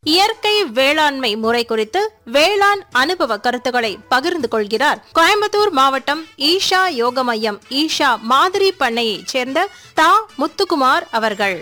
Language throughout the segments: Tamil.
இயற்கை வேளாண்மை முறை குறித்து வேளாண் அனுபவ கருத்துக்களை பகிர்ந்து கொள்கிறார் கோயம்புத்தூர் மாவட்டம் ஈஷா யோக மையம் ஈஷா மாதிரி பண்ணையைச் சேர்ந்த தா முத்துக்குமார் அவர்கள்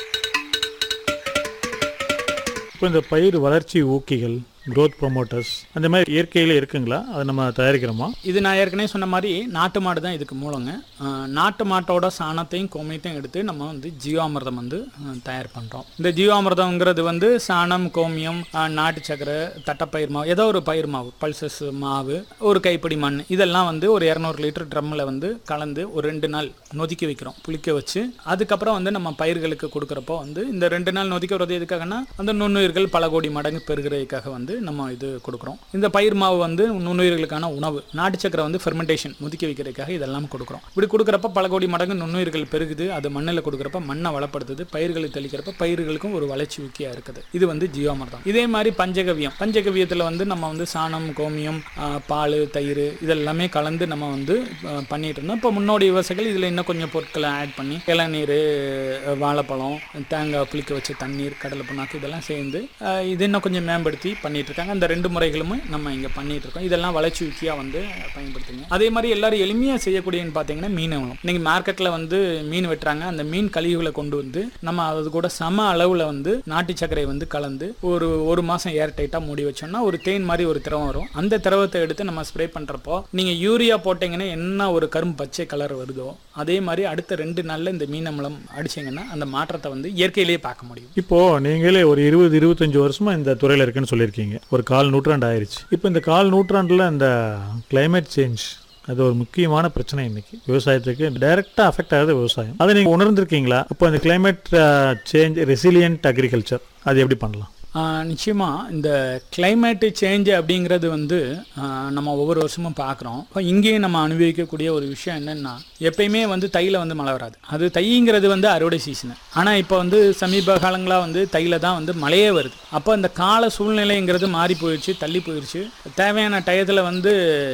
இப்போ இந்த பயிர் வளர்ச்சி ஊக்கிகள் growth ப்ரொமோட்டர்ஸ் அந்த மாதிரி இயற்கையில் இருக்குங்களா அதை நம்ம தயாரிக்கிறோமா இது நான் ஏற்கனவே சொன்ன மாதிரி நாட்டு மாடு தான் இதுக்கு மூலங்க அஹ், நாட்டு மாட்டோட சாணத்தையும் கோமியத்தையும் எடுத்து நம்ம வந்து ஜீவாமிர்தம் வந்து அஹ், தயார் பண்ணுறோம் இந்த ஜீவாமிர்தம்ங்கிறது வந்து சாணம் கோமியம் அஹ், நாட்டு சக்கரை தட்டைப்பயிர் மாவு ஏதோ ஒரு பயிர் மாவு பல்சஸ் மாவு ஒரு கைப்பிடி மண் இதெல்லாம் வந்து ஒரு இரநூறு லிட்டர் ட்ரம்மில் வந்து கலந்து ஒரு ரெண்டு நாள் நொதிக்க வைக்கிறோம் புளிக்க வச்சு அதுக்கப்புறம் வந்து நம்ம பயிர்களுக்கு கொடுக்குறப்போ வந்து இந்த ரெண்டு நாள் நொதிக்க விடுறது எதுக்காகனா அந்த நுண்ணுயிர்கள் பல கோடி மடங்கு பெருகிறதுக்காக வந்து நம்ம இது கொடுக்குறோம் இந்த பயிர் மாவு வந்து நுண்ணுயிர்களுக்கான உணவு நாட்டு சக்கரை வந்து ஃபெர்மெண்டேஷன் முதிக்க வைக்கிறதுக்காக இதெல்லாம் கொடுக்குறோம் இப்படி கொடுக்குறப்ப பல கோடி மடங்கு நுண்ணுயிர்கள் பெருகுது அது மண்ணில் கொடுக்குறப்ப மண்ணை வளப்படுத்துது பயிர்களை தெளிக்கிறப்ப பயிர்களுக்கும் ஒரு வளர்ச்சி ஊக்கியா இருக்குது இது வந்து ஜீவாமிர்தம் இதே மாதிரி பஞ்சகவியம் பஞ்சகவியத்தில் வந்து நம்ம வந்து சாணம் கோமியம் ஆஹ், பால் தயிர் இதெல்லாமே கலந்து நம்ம வந்து ஆஹ், பண்ணிட்டு இருந்தோம் இப்போ முன்னோடி விவசாயிகள் இதில் இன்னும் கொஞ்சம் பொருட்களை ஆட் பண்ணி இளநீர் அஹ், வாழைப்பழம் தேங்காய் புளிக்க வச்ச தண்ணீர் கடலை புண்ணாக்கு இதெல்லாம் சேர்ந்து ஆஹ், இது இன்னும் கொஞ்சம் மேம்படுத்தி பண்ணிட்டு இருக்காங்க அந்த ரெண்டு முறைகளுமே நம்ம இங்கே பண்ணிட்டு இருக்கோம் இதெல்லாம் வளர்ச்சி ஊக்கியா வந்து பயன்படுத்துங்க அதே மாதிரி எல்லாரும் எளிமையாக செய்யக்கூடியன்னு பார்த்தீங்கன்னா மீன் வளம் இன்னைக்கு மார்க்கெட்டில் வந்து மீன் வெட்டுறாங்க அந்த மீன் கழிவுகளை கொண்டு வந்து நம்ம அது கூட சம அளவில் வந்து நாட்டு சர்க்கரை வந்து கலந்து ஒரு ஒரு மாதம் ஏர் டைட்டாக மூடி வச்சோம்னா ஒரு தேன் மாதிரி ஒரு திரவம் வரும் அந்த திரவத்தை எடுத்து நம்ம ஸ்ப்ரே பண்ணுறப்போ நீங்கள் யூரியா போட்டிங்கன்னா என்ன ஒரு கரும்பு பச்சை கலர் வருதோ அதே மாதிரி அடுத்த ரெண்டு நாளில் இந்த மீன் அமிலம் அடிச்சிங்கன்னா அந்த மாற்றத்தை வந்து இயற்கையிலேயே பார்க்க முடியும் இப்போ நீங்களே ஒரு இருபது இருபத்தஞ்சு வருஷமா இந்த துறையில் இருக்குன்னு சொல்லியிருக்கீங்க ஒரு கால் நூற்றாண்டு ஆயிருச்சு இப்போ இந்த கால் நூற்றாண்டுல இந்த climate சேஞ்ச் அது ஒரு முக்கியமான பிரச்சனை இன்னைக்கு விவசாயத்துக்கு டைரக்டா அஃபெக்ட் ஆகுது விவசாயம் அதை நீங்க உணர்ந்திருக்கீங்களா இப்போ இந்த climate சேஞ்ச் ரெசிலியன்ட் அக்ரிகல்ச்சர் அது எப்படி பண்ணலாம் ஆஹ் நிச்சயமா இந்த climate சேஞ்ச் அப்படிங்கிறது வந்து ஆஹ் நம்ம ஒவ்வொரு வருஷமும் பார்க்குறோம் இப்போ இங்கேயும் நம்ம அனுபவிக்கக்கூடிய ஒரு விஷயம் என்னன்னா எப்பயுமே வந்து தையில் வந்து மழை வராது அது தைங்கிறது வந்து அறுவடை சீசனு ஆனால் இப்போ வந்து சமீப காலங்களாக வந்து தையில் தான் வந்து மழையே வருது அப்போ இந்த கால சூழ்நிலைங்கிறது மாறி போயிடுச்சு தள்ளி போயிடுச்சு தேவையான டயத்தில் வந்து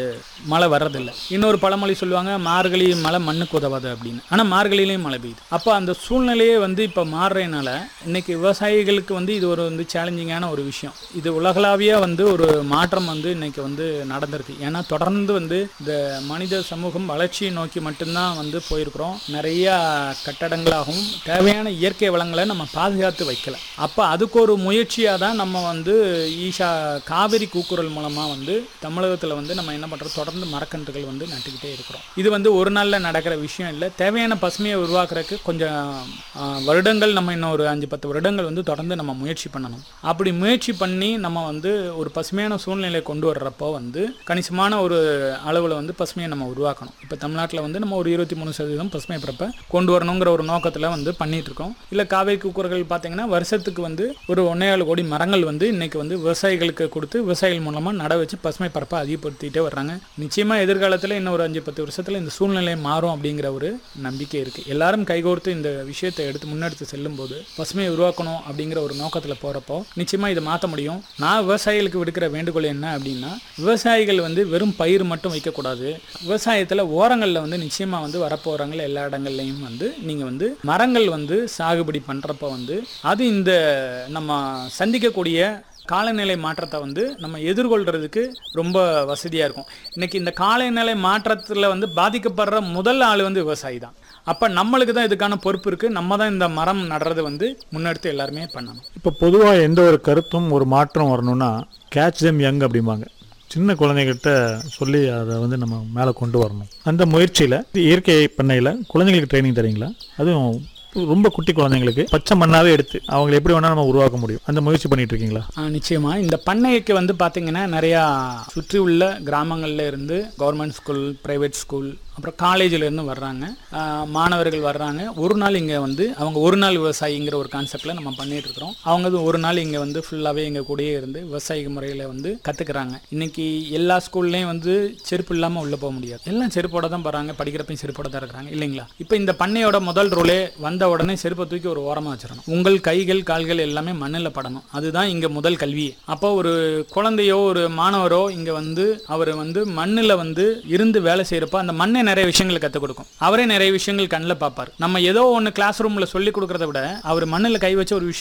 மழை வர்றதில்லை இன்னொரு பழமொழி சொல்லுவாங்க மார்கழி மழை மண்ணுக்கு உதவாது அப்படின்னு ஆனால் மார்கழியிலையும் மழை பெய்யுது அப்போ அந்த சூழ்நிலையே வந்து இப்போ மாறுறதுனால இன்னைக்கு விவசாயிகளுக்கு வந்து இது ஒரு வந்து சேலஞ்சிங்கான ஒரு விஷயம் இது உலகளாவிய வந்து ஒரு மாற்றம் வந்து இன்னைக்கு வந்து நடந்திருக்கு ஏன்னா தொடர்ந்து வந்து இந்த மனித சமூகம் வளர்ச்சியை நோக்கி மட்டும்தான் வந்து போயிருக்கிறோம் நிறைய கட்டடங்களாகவும் தேவையான இயற்கை வளங்களை நம்ம பாதுகாத்து வைக்கல அப்போ அதுக்கு ஒரு முயற்சியாக தான் நம்ம வந்து ஈஷா காவிரி கூக்குரல் மூலமாக வந்து தமிழகத்தில் வந்து நம்ம என்ன பண்ணுறோம் தொடர்ந்து மரக்கன்றுகள் வந்து நட்டுக்கிட்டே இருக்கிறோம் இது வந்து ஒரு நாளில் நடக்கிற விஷயம் இல்லை தேவையான பசுமையை உருவாக்குறதுக்கு கொஞ்சம் ஆ, வருடங்கள் நம்ம இன்னும் ஒரு அஞ்சு பத்து வருடங்கள் வந்து தொடர்ந்து நம்ம முயற்சி பண்ணணும் அப்படி முயற்சி பண்ணி நம்ம வந்து ஒரு பசுமையான சூழ்நிலையை கொண்டு வர்றப்போ வந்து கணிசமான ஒரு அளவில் வந்து பசுமையை நம்ம உருவாக்கணும் இப்போ தமிழ்நாட்டில் வந்து நம்ம ஒரு இருபத்தி மூணு சதவீதம் பசுமை பிறப்பை கொண்டு வரணுங்கிற ஒரு நோக்கத்தில் வந்து பண்ணிட்டு இருக்கோம் இல்லை காவேரி கூக்குரல்கள் பார்த்தீங்கன்னா வருஷத்துக்கு வந்து ஒரு ஒன்னேழு கோடி மரங்கள் வந்து இன்னைக்கு வந்து விவசாயிகளுக்கு கொடுத்து விவசாயிகள் மூலமாக நட வச்சு பசுமை பரப்பை அதிகப்படுத்திட்டே வர்றாங்க நிச்சயமாக எதிர்காலத்தில் இன்னும் ஒரு அஞ்சு பத்து வருஷத்தில் இந்த சூழ்நிலை மாறும் அப்படிங்கிற ஒரு நம்பிக்கை இருக்குது எல்லாரும் கைகோர்த்து இந்த விஷயத்தை எடுத்து முன்னெடுத்து செல்லும்போது பசுமையை உருவாக்கணும் அப்படிங்கிற ஒரு நோக்கத்தில் போகிறப்போ நிச்சயமாக இதை மாற்ற முடியும் நான் விவசாயிகளுக்கு விடுக்கிற வேண்டுகோள் என்ன அப்படின்னா விவசாயிகள் வந்து வெறும் பயிர் மட்டும் வைக்கக்கூடாது விவசாயத்தில் ஓரங்களில் வந்து நிச்சயமாக வந்து வரப்போகிறாங்கள எல்லா இடங்கள்லையும் வந்து நீங்கள் வந்து மரங்கள் வந்து சாகுபடி பண்ணுறப்ப வந்து அது இந்த நம்ம சந்திக்கக்கூடிய காலநிலை மாற்றத்தை வந்து நம்ம எதிர்கொள்கிறதுக்கு ரொம்ப வசதியாக இருக்கும் இன்னைக்கு இந்த காலநிலை மாற்றத்தில் வந்து பாதிக்கப்படுற முதல் ஆள் வந்து விவசாயி தான் அப்போ நம்மளுக்கு தான் இதுக்கான பொறுப்பு இருக்குது நம்ம தான் இந்த மரம் நடுறது வந்து முன்னெடுத்து எல்லாருமே பண்ணணும் இப்போ பொதுவாக எந்த ஒரு கருத்தும் ஒரு மாற்றம் வரணும்னா கேட்ச் them யங் அப்படிம்பாங்க சின்ன குழந்தைகிட்ட சொல்லி அதை வந்து நம்ம மேலே கொண்டு வரணும் அந்த முயற்சியில் இயற்கை பண்ணையில் குழந்தைங்களுக்கு ட்ரைனிங் தரீங்களா அதுவும் ரொம்ப குட்டி குழந்தைங்களுக்கு பச்சை மண்ணாவே எடுத்து அவங்களை எப்படி வேணால் நம்ம உருவாக்க முடியும் அந்த முயற்சி பண்ணிட்டு இருக்கீங்களா ஆ, நிச்சயமா இந்த பண்ணைக்கு வந்து பார்த்தீங்கன்னா நிறையா சுற்றி உள்ள கிராமங்கள்ல இருந்து கவர்மெண்ட் ஸ்கூல் பிரைவேட் ஸ்கூல் அப்புறம் காலேஜில் இருந்து வர்றாங்க ஆ, மாணவர்கள் வர்றாங்க ஒரு நாள் இங்கே வந்து அவங்க ஒரு நாள் விவசாயிங்கிற ஒரு கான்செப்டில் நம்ம பண்ணிட்டு இருக்கிறோம் அவங்க வந்து ஒரு நாள் இங்கே வந்து ஃபுல்லாகவே எங்கள் கூடயே இருந்து விவசாயிக முறையில் வந்து கற்றுக்குறாங்க இன்னைக்கு எல்லா ஸ்கூல்லையும் வந்து செருப்பு இல்லாமல் உள்ளே போக முடியாது எல்லாம் செருப்போட தான் போகிறாங்க படிக்கிறப்பையும் செருப்போட தான் இருக்கிறாங்க இல்லைங்களா இப்போ இந்த பண்ணையோட முதல் ரோலே வந்த உடனே செருப்பை தூக்கி ஒரு ஓரமாக வச்சிடணும் உங்கள் கைகள் கால்கள் எல்லாமே மண்ணில் படணும் அதுதான் இங்கே முதல் கல்வி அப்போ ஒரு குழந்தையோ ஒரு மாணவரோ இங்கே வந்து அவர் வந்து மண்ணில் வந்து இருந்து வேலை செய்கிறப்போ அந்த மண்ணை நிறைய விஷயங்கள் கற்றுக் கொடுக்கும் அவரே நிறைய விஷயங்கள் கண்ணில் பார்ப்பார் நம்ம ஏதோ ஒன்று கிளாஸ் ரூமில் சொல்லி கொடுக்கறத விட அவர் மண்ணில் கை வச்சு ஒரு விஷயம்